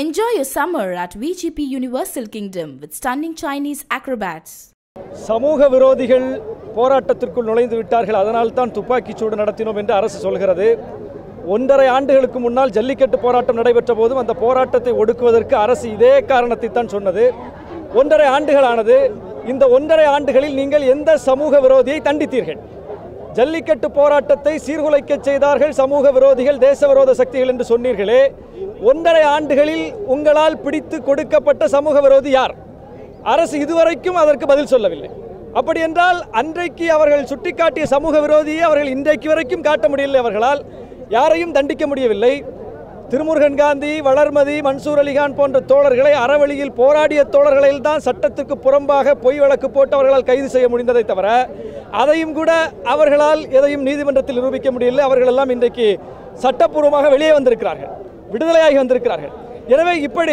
Enjoy your summer at VGP Universal Kingdom with stunning Chinese acrobats. சமூக விரோதிகள் போராட்டத்திற்குள் நுழைந்து விட்டார்கள் அதனால் தான் துப்பாக்கிச் சூடு நடத்தினோம் என்று அரசு சொல்கிறது ஒன்றரை ஆண்டுகளுக்கு முன்னால் ஜல்லிக்கட்டு போராட்டம் நடைபெற்ற போதும் அந்த போராட்டத்தை ஒடுக்குவதற்கு அரசு இதே காரணத்தை தான் சொன்னது ஒன்றரை ஆண்டுகளானது இந்த ஒன்றரை ஆண்டுகளில் நீங்கள் எந்த சமூக விரோதியை தண்டித்தீர்கள் ஜல்லிக்கட்டு போராட்டத்தை சீர்குலைக்க செய்தார்கள் சமூக விரோதிகள் தேச விரோத சக்திகள் என்று சொன்னீர்களே ஒன்றரை ஆண்டுகளில் உங்களால் பிடித்து கொடுக்கப்பட்ட சமூக விரோதி யார் அரசு இதுவரைக்கும் அதற்கு பதில் சொல்லவில்லை அப்படி என்றால் அன்றைக்கு அவர்கள் சுட்டிக்காட்டிய சமூக விரோதியை அவர்கள் இன்றைக்கு வரைக்கும் காட்ட முடியவில்லை அவர்களால் யாரையும் தண்டிக்க முடியவில்லை திருமுருகன் காந்தி வளர்மதி மன்சூர் அலிகான் போன்ற தோழர்களை அறவழியில் போராடிய தோழர்களில் தான் சட்டத்துக்கு புறம்பாக பொய் வழக்கு போட்டு அவர்களால் கைது செய்ய முடிந்ததை தவிர அதையும் கூட அவர்களால் எதையும் நீதிமன்றத்தில் நிரூபிக்க முடியவில்லை அவர்களெல்லாம் இன்றைக்கு சட்டப்பூர்வமாக வெளியே வந்திருக்கிறார்கள் விடுதலையாகி வந்திருக்கிறார்கள் எனவே இப்படி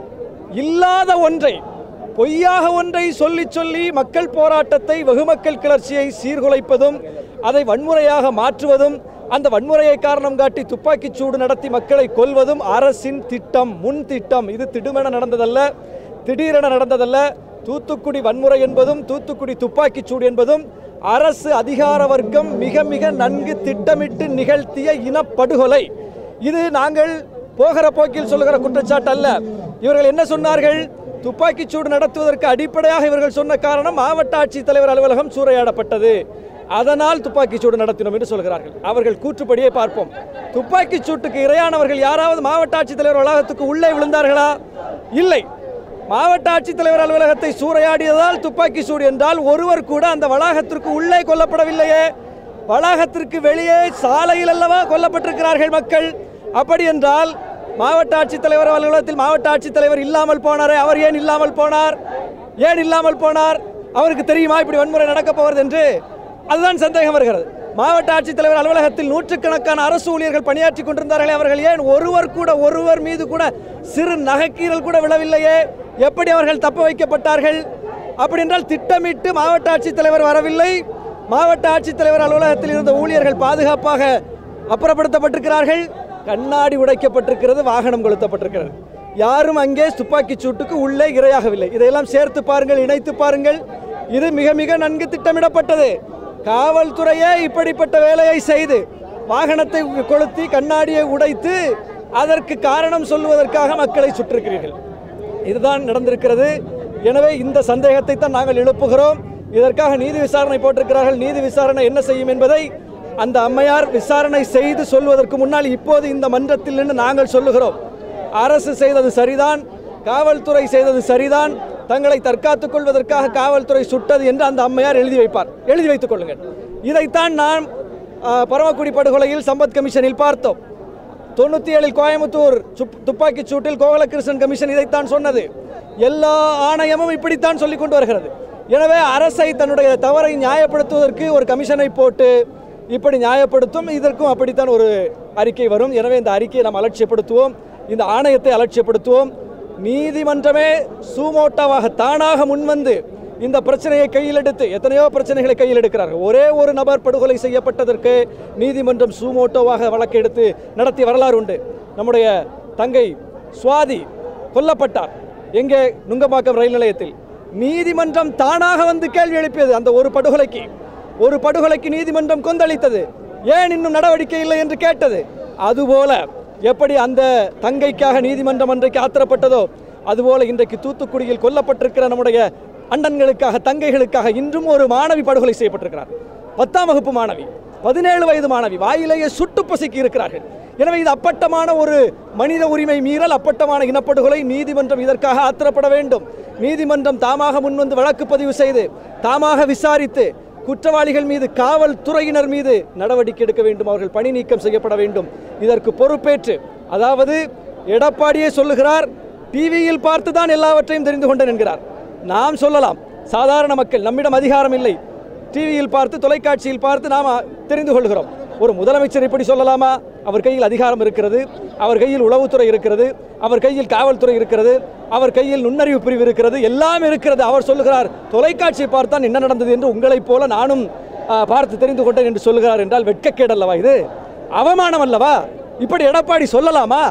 இல்லாத ஒன்றை பொய்யாக ஒன்றை சொல்லி சொல்லி மக்கள் போராட்டத்தை வெகுமக்கள் கிளர்ச்சியை சீர்குலைப்பதும் அதை வன்முறையாக மாற்றுவதும் அந்த வன்முறையை காரணம் காட்டி துப்பாக்கிச் சூடு நடத்தி மக்களை கொல்வதும் அரசின் திட்டம் முன் திட்டம் இது திடுமென நடந்ததல்ல திடீரென நடந்ததல்ல தூத்துக்குடி வன்முறை என்பதும் தூத்துக்குடி துப்பாக்கிச் சூடு என்பதும் அரசு அதிகார வர்க்கம் மிக மிக நன்கு திட்டமிட்டு நிகழ்த்திய இனப்படுகொலை இது நாங்கள் போகிற போக்கில் சொல்லுகிற குற்றச்சாட்டு அல்ல இவர்கள் என்ன சொன்னார்கள் துப்பாக்கிச் சூடு நடத்துவதற்கு அடிப்படையாக இவர்கள் சொன்ன காரணம் மாவட்ட ஆட்சித்தலைவர் அலுவலகம் சூறையாடப்பட்டது அதனால் துப்பாக்கிச் சூடு நடத்தினோம் என்று சொல்கிறார்கள் அவர்கள் கூற்றுப்படியே பார்ப்போம் துப்பாக்கிச் சூட்டுக்கு இரையானவர்கள் யாராவது மாவட்ட ஆட்சித்தலைவர் வளாகத்துக்கு உள்ளே விழுந்தார்களா இல்லை மாவட்ட ஆட்சித்தலைவர் அலுவலகத்தை சூறையாடியதால் துப்பாக்கி சூடு என்றால் ஒருவர் கூட அந்த வளாகத்திற்கு உள்ளே கொல்லப்படவில்லையே வளாகத்திற்கு வெளியே சாலையில் அல்லவா கொல்லப்பட்டிருக்கிறார்கள் மக்கள் அப்படி என்றால் மாவட்ட ஆட்சித்தலைவர் அலுவலகத்தில் மாவட்ட ஆட்சித்தலைவர் இல்லாமல் போனாரே அவர் ஏன் இல்லாமல் போனார் ஏன் இல்லாமல் போனார் அவருக்கு தெரியுமா இப்படி வன்முறை நடக்கப் போகிறது என்று அதுதான் சந்தேகம் வருகிறது மாவட்ட ஆட்சித்தலைவர் அலுவலகத்தில் நூற்றுக்கணக்கான அரசு ஊழியர்கள் பணியாற்றி கொண்டிருந்தார்களே அவர்கள் ஏன் ஒருவர் கூட ஒருவர் மீது கூட சிறு நகைக்கீரல் கூட விழவில்லையே எப்படி அவர்கள் தப்ப வைக்கப்பட்டார்கள் அப்படி என்றால் திட்டமிட்டு மாவட்ட ஆட்சித்தலைவர் வரவில்லை மாவட்ட ஆட்சித்தலைவர் அலுவலகத்தில் இருந்த ஊழியர்கள் பாதுகாப்பாக அப்புறப்படுத்தப்பட்டிருக்கிறார்கள் கண்ணாடி உடைக்கப்பட்டிருக்கிறது வாகனம் கொளுத்தப்பட்டிருக்கிறது யாரும் அங்கே துப்பாக்கிச் சூட்டுக்கு உள்ளே இரையாகவில்லை இதையெல்லாம் சேர்த்து பாருங்கள் இணைத்து பாருங்கள் இது மிக மிக நன்கு திட்டமிடப்பட்டது காவல்துறையே இப்படிப்பட்ட வேலையை செய்து வாகனத்தை கொளுத்தி கண்ணாடியை உடைத்து அதற்கு காரணம் சொல்லுவதற்காக மக்களை சுற்றிருக்கிறீர்கள் இதுதான் நடந்திருக்கிறது எனவே இந்த சந்தேகத்தை தான் நாங்கள் எழுப்புகிறோம் இதற்காக நீதி விசாரணை போட்டிருக்கிறார்கள் நீதி விசாரணை என்ன செய்யும் என்பதை அந்த அம்மையார் விசாரணை செய்து சொல்வதற்கு முன்னால் இப்போது இந்த மன்றத்தில் நின்று நாங்கள் சொல்லுகிறோம் அரசு செய்தது சரிதான் காவல்துறை செய்தது சரிதான் தங்களை தற்காத்துக் கொள்வதற்காக காவல்துறை சுட்டது என்று அந்த அம்மையார் எழுதி வைப்பார் எழுதி வைத்துக் கொள்ளுங்கள் இதைத்தான் நாம் ஆ, பரமக்குடி படுகொலையில் சம்பத் கமிஷனில் பார்த்தோம் தொண்ணூற்றி ஏழில் கோயம்புத்தூர் சுப்- துப்பாக்கிச் சூட்டில் கோகுலகிருஷ்ணன் கமிஷன் இதைத்தான் சொன்னது எல்லா ஆணையமும் இப்படித்தான் சொல்லிக் கொண்டு வருகிறது எனவே அரசை தன்னுடைய தவறை நியாயப்படுத்துவதற்கு ஒரு கமிஷனை போட்டு இப்படி நியாயப்படுத்தும் இதற்கும் அப்படித்தான் ஒரு அறிக்கை வரும் எனவே இந்த அறிக்கையை நாம் அலட்சியப்படுத்துவோம் இந்த ஆணையத்தை அலட்சியப்படுத்துவோம் நீதிமன்றமே சூமோட்டாவாக தானாக முன்வந்து இந்த பிரச்சனையை கையில் எடுத்து எத்தனையோ பிரச்சனைகளை கையில் எடுக்கிறார்கள் ஒரே ஒரு நபர் படுகொலை செய்யப்பட்டதற்கு நீதிமன்றம் சூமோட்டோவாக வழக்கு எடுத்து நடத்திய வரலாறு உண்டு நம்முடைய தங்கை சுவாதி கொல்லப்பட்டார் எங்கே நுங்கம்பாக்கம் ரயில் நிலையத்தில் நீதிமன்றம் தானாக வந்து கேள்வி எழுப்பியது அந்த ஒரு படுகொலைக்கு ஒரு படுகொலைக்கு நீதிமன்றம் கொந்தளித்தது ஏன் இன்னும் நடவடிக்கை இல்லை என்று கேட்டது அதுபோல எப்படி அந்த தங்கைக்காக நீதிமன்றம் அன்றைக்கு ஆத்திரப்பட்டதோ அதுபோல இன்றைக்கு தூத்துக்குடியில் கொல்லப்பட்டிருக்கிற நம்முடைய அண்ணன்களுக்காக தங்கைகளுக்காக இன்றும் ஒரு மாணவி படுகொலை செய்யப்பட்டிருக்கிறார் பத்தாம் வகுப்பு மாணவி பதினேழு வயது மாணவி வாயிலேயே சுட்டு பசிக்கி இருக்கிறார்கள் எனவே இது அப்பட்டமான ஒரு மனித உரிமை மீறல் அப்பட்டமான இனப்படுகொலை நீதிமன்றம் இதற்காக ஆத்திரப்பட வேண்டும் நீதிமன்றம் தாமாக முன்வந்து வழக்கு பதிவு செய்து தாமாக விசாரித்து குற்றவாளிகள் மீது காவல்துறையினர் மீது நடவடிக்கை எடுக்க வேண்டும் அவர்கள் பணி நீக்கம் செய்யப்பட வேண்டும் இதற்கு பொறுப்பேற்று அதாவது எடப்பாடியே சொல்லுகிறார் டிவியில் பார்த்து தான் எல்லாவற்றையும் தெரிந்து கொண்டேன் என்கிறார் நாம் சொல்லலாம் சாதாரண மக்கள் நம்மிடம் அதிகாரம் இல்லை டிவியில் பார்த்து தொலைக்காட்சியில் பார்த்து நாம் தெரிந்து கொள்கிறோம் ஒரு முதலமைச்சர் இப்படி சொல்லலாமா அவர் கையில் அதிகாரம் இருக்கிறது அவர் கையில் உளவுத்துறை இருக்கிறது அவர் கையில் காவல்துறை இருக்கிறது அவர் கையில் நுண்ணறிவு பிரிவு இருக்கிறது எல்லாம் இருக்கிறது அவர் சொல்லுகிறார் தொலைக்காட்சியை பார்த்தான் என்ன நடந்தது என்று உங்களைப் போல நானும் ஆ, பார்த்து தெரிந்து கொண்டேன் என்று சொல்லுகிறார் என்றால் வெட்கக்கேடு அல்லவா இது அவமானம் அல்லவா இப்படி எடப்பாடி சொல்லலாமா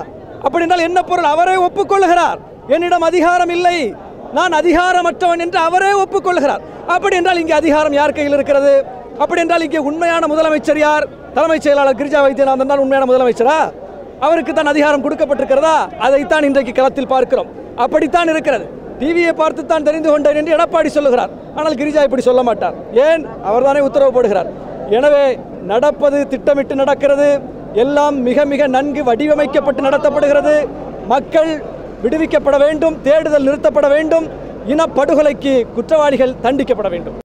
அப்படி என்றால் என்ன பொருள் அவரே ஒப்புக்கொள்கிறார் என்னிடம் அதிகாரம் இல்லை நான் அதிகாரமற்றவன் என்று அவரே ஒப்புக்கொள்கிறார் அப்படி என்றால் இங்கே அதிகாரம் யார் கையில் இருக்கிறது அப்படி என்றால் இங்கே உண்மையான முதலமைச்சர் யார் தலைமைச் செயலாளர் கிரிஜா வைத்தியநாதன் தான் உண்மையான முதலமைச்சரா அவருக்கு தான் அதிகாரம் கொடுக்கப்பட்டிருக்கிறதா அதைத்தான் இன்றைக்கு களத்தில் பார்க்கிறோம் அப்படித்தான் இருக்கிறது டிவியை பார்த்து தான் தெரிந்து கொண்டேன் என்று எடப்பாடி சொல்லுகிறார் ஆனால் கிரிஜா இப்படி சொல்ல மாட்டார் ஏன் அவர்தானே உத்தரவு போடுகிறார் எனவே நடப்பது திட்டமிட்டு நடக்கிறது எல்லாம் மிக மிக நன்கு வடிவமைக்கப்பட்டு நடத்தப்படுகிறது மக்கள் விடுவிக்கப்பட வேண்டும் தேடுதல் நிறுத்தப்பட வேண்டும் இனப்படுகொலைக்கு குற்றவாளிகள் தண்டிக்கப்பட வேண்டும்